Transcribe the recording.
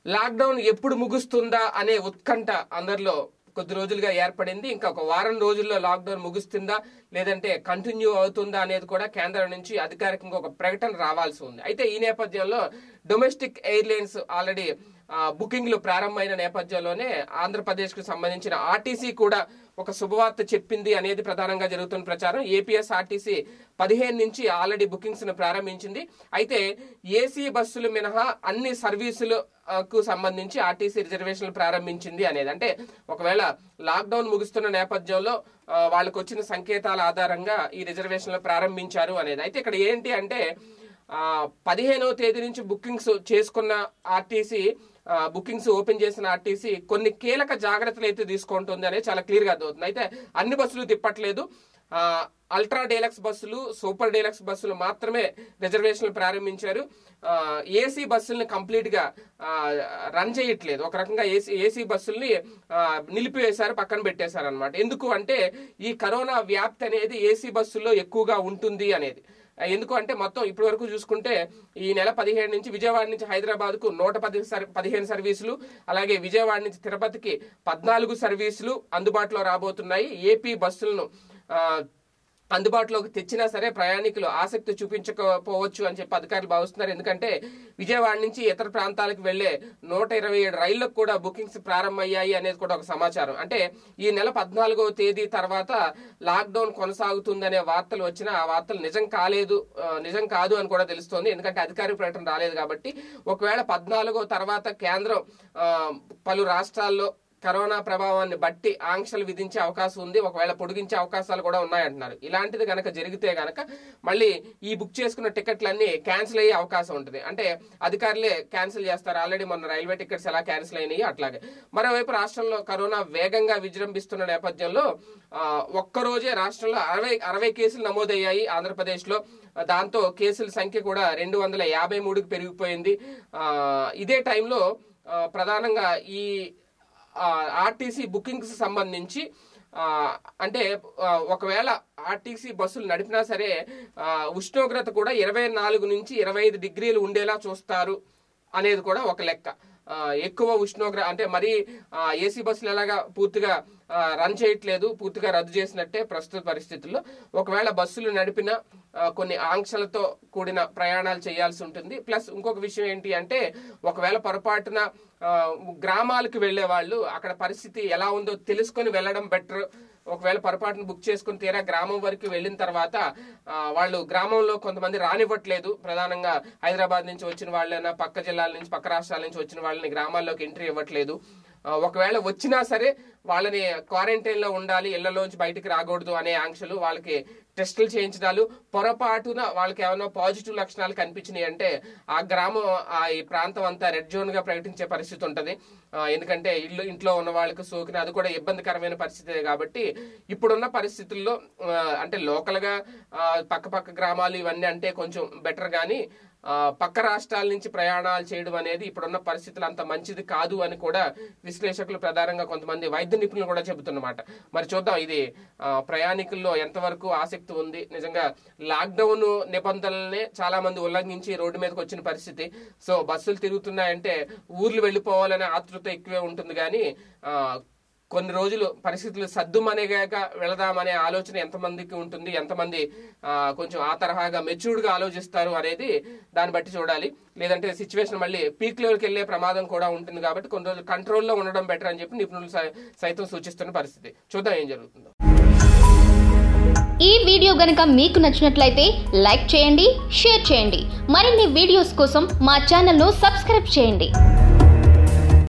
lockdown ఎప్పుడు ముగుస్తుందా అనే ఉత్కంఠ అందరిలో కొద్ది రోజులుగా ఏర్పడింది ఇంకా ఒక వారం రోజుల్లో లాక్డౌన్ ముగుస్తుందా లేదంటే కంటిన్యూ అవుతుందా అనేది కూడా కేంద్రం నుంచి అధికారికంగా ఒక ప్రకటన రావాల్సి ఉంది అయితే ఈ నేపథ్యంలో డొమెస్టిక్ ఎయిర్లైన్స్ ఆల్రెడీ ఆ, బుకింగ్లు ప్రారంభమైన నేపథ్యంలోనే ఆంధ్రప్రదేశ్ కు సంబంధించిన ఆర్టీసీ కూడా ఒక శుభవార్త చెప్పింది అనేది ప్రధానంగా జరుగుతున్న ప్రచారం ఏపీఎస్ ఆర్టీసీ పదిహేను నుంచి ఆల్రెడీ బుకింగ్స్ ను ప్రారంభించింది అయితే ఏసీ బస్సులు మినహా అన్ని సర్వీసులు ఆ, కు సంబంధించి ఆర్టీసీ రిజర్వేషన్లు ప్రారంభించింది అనేది అంటే ఒకవేళ లాక్డౌన్ ముగుస్తున్న నేపథ్యంలో ఆ, వాళ్ళకు వచ్చిన సంకేతాల ఆధారంగా ఈ రిజర్వేషన్లు ప్రారంభించారు అనేది అయితే ఇక్కడ ఏంటి అంటే ఆ, పదిహేనవ తేదీ నుంచి బుకింగ్స్ చేసుకున్న ఆర్టీసీ ఆ, బుకింగ్స్ ఓపెన్ చేసిన ఆర్టీసీ కొన్ని కీలక జాగ్రత్తలు అయితే తీసుకుంటుంది అనేది చాలా క్లియర్ గా అర్థమవుతుంది అయితే అన్ని బస్సులు తిప్పట్లేదు ఆ, అల్ట్రా డీలక్స్ బస్సులు సూపర్ డీలక్స్ బస్సులు మాత్రమే రిజర్వేషన్లు ప్రారంభించారు ఆ, ఏసీ బస్సుల్ని కంప్లీట్ గా ఆ, రన్ చేయట్లేదు ఒక రకంగా ఏసీ ఏసీ బస్సుల్ని ఆ, నిలిపివేశారు పక్కన పెట్టేశారు అనమాట ఎందుకు అంటే ఈ కరోనా వ్యాప్తి అనేది ఏసీ బస్సుల్లో ఎక్కువగా ఉంటుంది అనేది ఎందుకు అంటే మొత్తం ఇప్పటి వరకు చూసుకుంటే ఈ నెల పదిహేడు నుంచి విజయవాడ నుంచి హైదరాబాద్ కు నూట పది సర్ పదిహేను సర్వీసులు అలాగే విజయవాడ నుంచి తిరుపతికి పద్నాలుగు సర్వీసులు అందుబాటులో రాబోతున్నాయి ఏపీ బస్సులను ఆ, అందుబాటులోకి తెచ్చినా సరే ప్రయాణికులు ఆసక్తి చూపించకపోవచ్చు అని చెప్పి అధికారులు భావిస్తున్నారు ఎందుకంటే విజయవాడ నుంచి ఇతర ప్రాంతాలకు వెళ్లే నూట ఇరవై ఏడు రైళ్లకు కూడా బుకింగ్స్ ప్రారంభమయ్యాయి అనేది కూడా ఒక సమాచారం అంటే ఈ నెల పద్నాలుగవ తేదీ తర్వాత లాక్డౌన్ కొనసాగుతుందనే వార్తలు వచ్చినా ఆ వార్తలు నిజం కాలేదు ఆ, నిజం కాదు అని కూడా తెలుస్తోంది ఎందుకంటే అధికారిక ప్రకటన రాలేదు కాబట్టి ఒకవేళ పద్నాలుగో తర్వాత కేంద్రం ఆ, పలు రాష్ట్రాల్లో కరోనా ప్రభావాన్ని బట్టి ఆంక్షలు విధించే అవకాశం ఉంది ఒకవేళ పొడిగించే అవకాశాలు కూడా ఉన్నాయంటున్నారు ఇలాంటిది గనక జరిగితే గనక మళ్ళీ ఈ బుక్ చేసుకున్న టికెట్లన్నీ క్యాన్సిల్ అయ్యే అవకాశం ఉంటుంది అంటే అధికారులే క్యాన్సిల్ చేస్తారు ఆల్రెడీ మన రైల్వే టికెట్స్ ఎలా క్యాన్సిల్ అయినాయి అట్లాగే మరోవైపు రాష్ట్రంలో కరోనా వేగంగా విజృంభిస్తున్న నేపథ్యంలో ఆ, ఒక్కరోజే రాష్ట్రంలో అరవై అరవై కేసులు నమోదయ్యాయి ఆంధ్రప్రదేశ్ లో దాంతో కేసుల సంఖ్య కూడా రెండు వందల యాభై మూడుకి పెరిగిపోయింది ఆ, ఇదే టైంలో ఆ, ప్రధానంగా ఈ ఆర్టీసీ బుకింగ్స్ సంబంధించి ఆ, అంటే ఆ, ఒకవేళ ఆర్టీసీ బస్సులు నడిపినా సరే ఆ, ఉష్ణోగ్రత కూడా ఇరవై నాలుగు నుంచి ఇరవై ఐదు డిగ్రీలు ఉండేలా చూస్తారు అనేది కూడా ఒక లెక్క ఆ, ఎక్కువ ఉష్ణోగ్రత అంటే మరి ఏసీ బస్సులు ఎలాగా పూర్తిగా ఆ, రన్ చేయట్లేదు పూర్తిగా రద్దు చేసినట్టే ప్రస్తుత పరిస్థితుల్లో ఒకవేళ బస్సులు నడిపిన ఆ, కొన్ని ఆంక్షలతో కూడిన ప్రయాణాలు చేయాల్సి ఉంటుంది ప్లస్ ఇంకొక విషయం ఏంటి అంటే ఒకవేళ పొరపాటున ఆ, గ్రామాలకు వెళ్లే వాళ్ళు అక్కడ పరిస్థితి ఎలా ఉందో తెలుసుకొని వెళ్ళడం బెటర్ ఒకవేళ పొరపాటున బుక్ చేసుకుని తీరా గ్రామం వరకు వెళ్ళిన తర్వాత ఆ, వాళ్ళు గ్రామంలో కొంతమంది రానివ్వట్లేదు ప్రధానంగా హైదరాబాద్ నుంచి వచ్చిన వాళ్ళైనా పక్క జిల్లాల నుంచి పక్క రాష్ట్రాల నుంచి వచ్చిన వాళ్ళని గ్రామాల్లోకి ఎంట్రీ ఇవ్వట్లేదు ఆ, ఒకవేళ వచ్చినా సరే వాళ్ళని క్వారంటైన్ లో ఉండాలి ఇళ్లలోంచి బయటికి రాకూడదు అనే ఆంక్షలు వాళ్ళకి టెస్టులు చేయించడాలు పొరపాటున వాళ్ళకి ఏమైనా పాజిటివ్ లక్షణాలు కనిపించినాయి అంటే ఆ గ్రామం ఆ ఈ ప్రాంతం అంతా రెడ్ జోన్ గా ప్రకటించే పరిస్థితి ఉంటది ఆ, ఎందుకంటే ఇల్లు ఇంట్లో ఉన్న వాళ్ళకి సోకిన అది కూడా ఇబ్బందికరమైన పరిస్థితి కాబట్టి ఇప్పుడున్న పరిస్థితుల్లో ఆ, అంటే లోకల్ గా ఆ, పక్క పక్క గ్రామాలు ఇవన్నీ అంటే కొంచెం బెటర్ గానీ ఆ, పక్క రాష్ట్రాల నుంచి ప్రయాణాలు చేయడం అనేది ఇప్పుడున్న పరిస్థితులు అంత మంచిది కాదు అని కూడా విశ్లేషకులు ప్రధానంగా కొంతమంది వైద్య నిపుణులు కూడా చెబుతున్నమాట మరి చూద్దాం ఇది ఆ, ప్రయాణికుల్లో ఎంతవరకు ఆసక్తి ఉంది నిజంగా లాక్డౌన్ నిబంధనలనే చాలా మంది ఉల్లంఘించి రోడ్డు మీదకి వచ్చిన పరిస్థితి సో బస్సులు తిరుగుతున్నాయంటే ఊర్లు వెళ్ళిపోవాలనే ఆతృత ఎక్కువే ఉంటుంది కానీ ఆ, కొన్ని రోజులు పరిస్థితులు సద్దుమనేగాక వెళదామనే ఆలోచన ఎంతమందికి ఉంటుంది ఎంతమంది ఆ, కొంచెం ఆ తరహాగా మెచ్యూర్డ్ గా ఆలోచిస్తారు అనేది దాన్ని బట్టి చూడాలి లేదంటే సిచ్యువేషన్ మళ్ళీ పీక్ లెవెల్కి వెళ్లే ప్రమాదం కూడా ఉంటుంది కాబట్టి కొన్ని రోజులు కంట్రోల్లో ఉండడం బెటర్ అని చెప్పి నిపుణులు సై- సైతం సూచిస్తున్న పరిస్థితి చూద్దాం ఏం జరుగుతుందో ఈ వీడియో గనుక మీకు నచ్చినట్లయితే లైక్ చేయండి షేర్ చేయండి మరిన్ని వీడియోస్ కోసం మా ఛానల్ను సబ్స్క్రైబ్ చేయండి